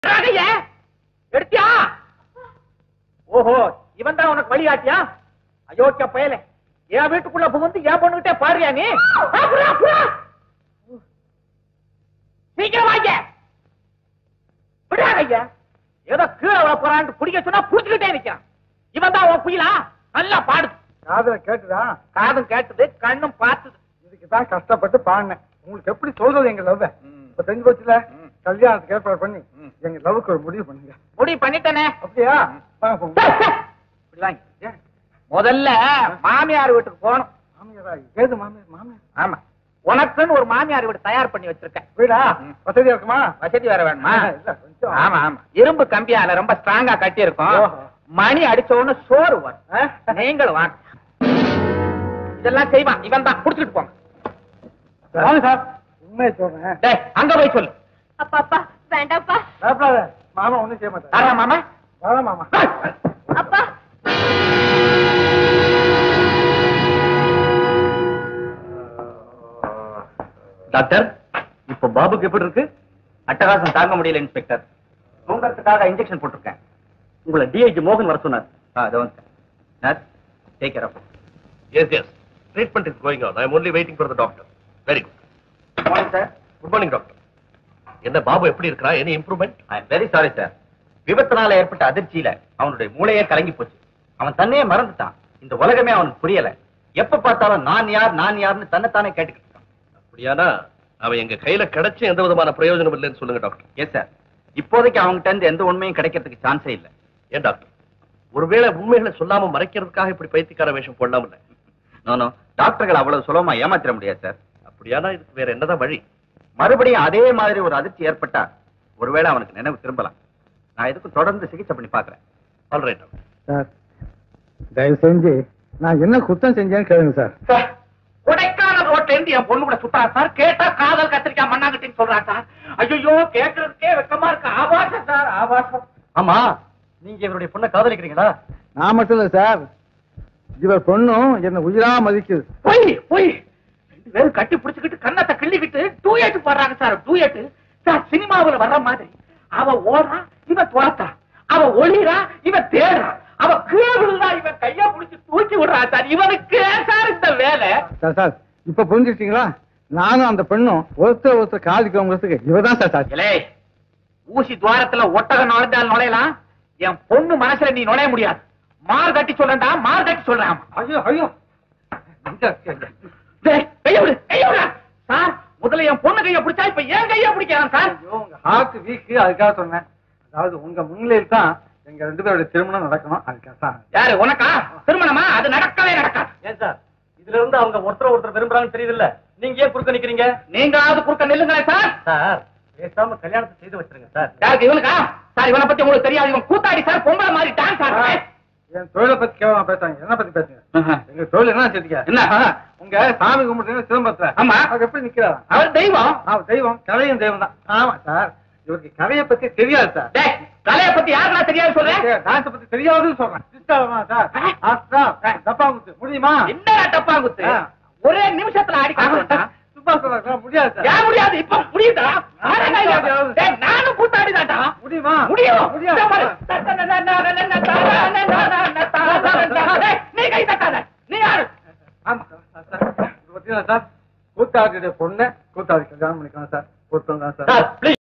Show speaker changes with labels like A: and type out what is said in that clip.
A: ராகைய எடுத்தியா ஓஹோ இவன் தான் உனக்கு வழிகாட்டியா அயோக்கிய பயலே என் வீட்டுக்குள்ள புகுந்து என் பொண்ணுகிட்டே பாருயா நீ ஆ, புறா, புறா. சீக்கிரம் வாங்க விடாத ஐயா ஏதோ கீழே விழ போறான்னு பிடிக்க சொன்னா புடிச்சுக்கிட்டே நிக்கிறான் இவன் தான் உன் குயிலா நல்லா பாடுது
B: காதுல கேட்டுதா
A: காதும் கேட்டது கண்ணும் பார்த்தது
B: இதுக்கு தான் கஷ்டப்பட்டு பாடினேன் உங்களுக்கு எப்படி சொல்றது எங்க லவ்
A: ம்.
B: இப்ப தெரிஞ்சு போச்சுல
A: ம்.
B: கல்யாணத்துக்கு ஏற்பாடு பண்ணி
A: ம்.
B: எங்க லவ்வுக்கு ஒரு முடிவு பண்ணுங்க
A: முடிவு பண்ணிட்டேனே
B: அப்படியா வாங்க போங்க.
A: இப்படி வாங்க. ஏன்? முதல்ல மாமியார் வீட்டுக்கு போகணும்
B: மாமியாரா ஏது மாமியார் மாமியார்
A: ஆமா உனக்குன்னு ஒரு மாமியார் வீடு தயார் பண்ணி வச்சிருக்கேன்
B: வீடா
A: ம்.
B: வசதியா இருக்குமா
A: வசதி வேற வேணுமா
B: இல்ல கொஞ்சம்
A: ஆமா ஆமா இரும்பு கம்பியால ரொம்ப ஸ்ட்ராங்கா கட்டி இருக்கும்
B: ஓஹோ.
A: மணி அடிச்ச உடனே சோறு வரும்
B: ஆ?
A: நீங்களும் வாங்க இதெல்லாம் செய்வான் இவன் தான் குடுத்துட்டு போங்க
B: வாங்க சார் உண்மையை சொல்றேன்
A: டேய் அங்க போய் சொல்லு
C: அப்பா அப்பா வேண்டாப்பா
B: பயப்படாத மாமா ஒண்ணும் செய்ய மாட்டார்
A: ஆமா மாமா
B: வாங்க மாமா
C: அப்பா
D: டாக்டர் இப்போ பாபுக்கு எப்படி இருக்கு அட்டகாசம் தாங்க முடியல இன்ஸ்பெக்டர் தூங்கறதுக்காக இன்ஜெக்ஷன் போட்டிருக்கேன் உங்களை டிஐஜி மோகன் வர சொன்னார் அது வந்து nurse take care of
E: Yes, yes. Treatment is going on. I am only waiting for the doctor. Very good.
D: Morning sir
E: Good morning, doctor. என்ன பாபு எப்படி இருக்கிறா any improvement
D: I am very sorry sir விபத்தினால ஏற்பட்ட அதிர்ச்சியில அவனுடைய மூளையே கலங்கி போச்சு அவன் தன்னையே மறந்துட்டான் இந்த உலகமே அவனுக்கு புரியல எப்ப பார்த்தாலும் நான் யார் நான் யார்னு தன்னைத்தானே கேட்டுக்கிட்டு இருக்கான்
E: அப்படியானா அவன் எங்க கையில கிடைச்ச எந்த விதமான பிரயோஜனம் இல்லைன்னு சொல்லுங்க டாக்டர்
D: எஸ் சார் இப்போதைக்கு அவங்ககிட்ட இருந்து எந்த உண்மையும் கிடைக்கிறதுக்கு சான்ஸே இல்ல
E: ஏன் டாக்டர் ஒருவேளை உண்மைகளை சொல்லாம மறைக்கிறதுக்காக இப்படி பைத்தியக்கார வேஷம் போடலாம் இல்ல
D: நோ டாக்டர்கள் அவ்வளவு சுலபமா ஏமாத்திர முடியாது சார்
E: அப்படியானா இதுக்கு வேற என்னதான் வழி
D: மறுபடியும் அதே மாதிரி ஒரு அதிர்ச்சி ஏற்பட்டா ஒருவேளை அவனுக்கு நினைவு திரும்பலாம் நான் இதுக்கு தொடர்ந்து சிகிச்சை பண்ணி பாக்குறேன்
E: ஆல்ரைட் டாக்டர்
B: சார் தயவு செஞ்சு நான் என்ன குத்தம் செஞ்சேன்னு கேளுங்க சார்
A: சார், கொடைக்கானல் ரோட்ல இருந்து என் பொண்ணு கூட சுத்தா சார் கேட்டா காதல் கத்திரிக்காய் மண்ணாங்கட்டின்னு சொல்றா சார் ஐயோ கேட்கறதுக்கே வெக்கமா இருக்கு ஆபாசம் சார் ஆபாசம்
D: ஆமா நீங்க இவருடைய பொண்ணை காதலிக்கிறீங்களா
B: நான் மட்டும் இல்ல சார் இவர் பொண்ணும் என்ன உயிரா மதிக்குது
A: போய் போய் ரெண்டு பேரும் கட்டி பிடிச்சுக்கிட்டு கன்னத்தை கிள்ளிக்கிட்டு டூயட் பாடுறாங்க சார் டூயட் சார் சினிமாவுல வர்ற மாதிரி அவ ஓடுறா இவன் துரத்தா அவ ஒளிரா இவன் தேடுறா அவ கீழே விழுந்தா இவன் கைய பிடிச்சு தூக்கி விடுறா சார் இவனுக்கு ஏன் சார் இந்த வேலை
B: சார் சார் இப்ப புரிஞ்சுட்டீங்களா நானும் அந்த பெண்ணும் ஒருத்தர் ஒருத்தர் காதிக்கிறவங்களுக்கு இவதான் சார் சார்
A: இலே ஊசி துவாரத்துல ஒட்டகம் நுழைஞ்சால் நுழையலாம் என் பொண்ணு மனசுல நீ நுழைய முடியாது மார் தட்டி சொல்றேன்டா மார் தட்டி சொல்றேன்
B: ஐயோ ஐயோ
A: டேய், கைய விடு கைய விடு சார் முதல்ல என் பொண்ணு கைய பிடிச்சா இப்ப ஏன் கைய பிடிக்கிறான் சார்
B: ஐயோ, உங்க ஹார்ட் வீக் அதுக்காக சொன்னேன் அதாவது உங்க முன்னிலையில் தான் எங்க ரெண்டு பேருடைய திருமணம் நடக்கணும் அதுக்காக தான்
A: யாரு உனக்கா திருமணமா அது நடக்கவே நடக்காது
D: ஏன் சார் இதுல இருந்து அவங்க ஒருத்தர் ஒருத்தர் விரும்புறாங்கன்னு தெரியுதுல்ல நீங்க ஏன் குறுக்க நிக்கிறீங்க
A: நீங்களாவது குறுக்க நில்லுங்களேன் சார்
D: சார் பேசாம கல்யாணத்தை செய்து வச்சிருங்க சார்
A: யாருக்கு இவனுக்கா சார் இவனை பத்தி உங்களுக்கு தெரியாது இவன் கூத்தாடி சார் பொம்பளை மாதிரி டான்ஸ் ஆடுறேன்
B: என் தொழிலை பத்தி கேவலமா பேசுறாங்க என்ன பத்தி பேசுங்க எங்க தொழில் என்ன வச்சிருக்கீங்க
A: என்ன?
B: உங்க சாமி கும்பிட்டு சிதம்பரத்துல
A: ஆமா.
B: அவர் எப்படி நிக்கிறாரா
A: அவர் தெய்வம்
B: அவர் தெய்வம் கலையும் தெய்வம் தான் ஆமா சார் இவருக்கு கலையை பத்தி தெரியாது சார்
A: டேய், கலையை பத்தி யாருன்னா தெரியாது சொல்றேன்
B: டான்ஸ் பத்தி தெரியாதுன்னு சொல்றேன் சிஸ்டமா சார் ஆஸ்தா தப்பா குத்து முடியுமா
A: என்ன டப்பா குத்து
B: ஆ.
A: ஒரே நிமிஷத்துல ஆடி காட்டுறேன்
B: சும்மா சொல்றேன் முடியாது சார்
A: ஏன் முடியாது இப்ப முடியுதா நானே கையா- டேய், நானும் கூத்தாடிதான்டா
B: முடியுமா
A: முடியும்
B: முடியாது
A: இதோ பாரு. டேய், நீ கை தட்டாத நீ யாரு
B: ஆமா சார், சார், சார். இது பாத்தீங்களா சார் கூத்தாடியுடைய பொண்ணு கூத்தாடி கல்யாணம் பண்ணிக்கலாம் சார் பொருத்தம் தான் சார்
D: சார்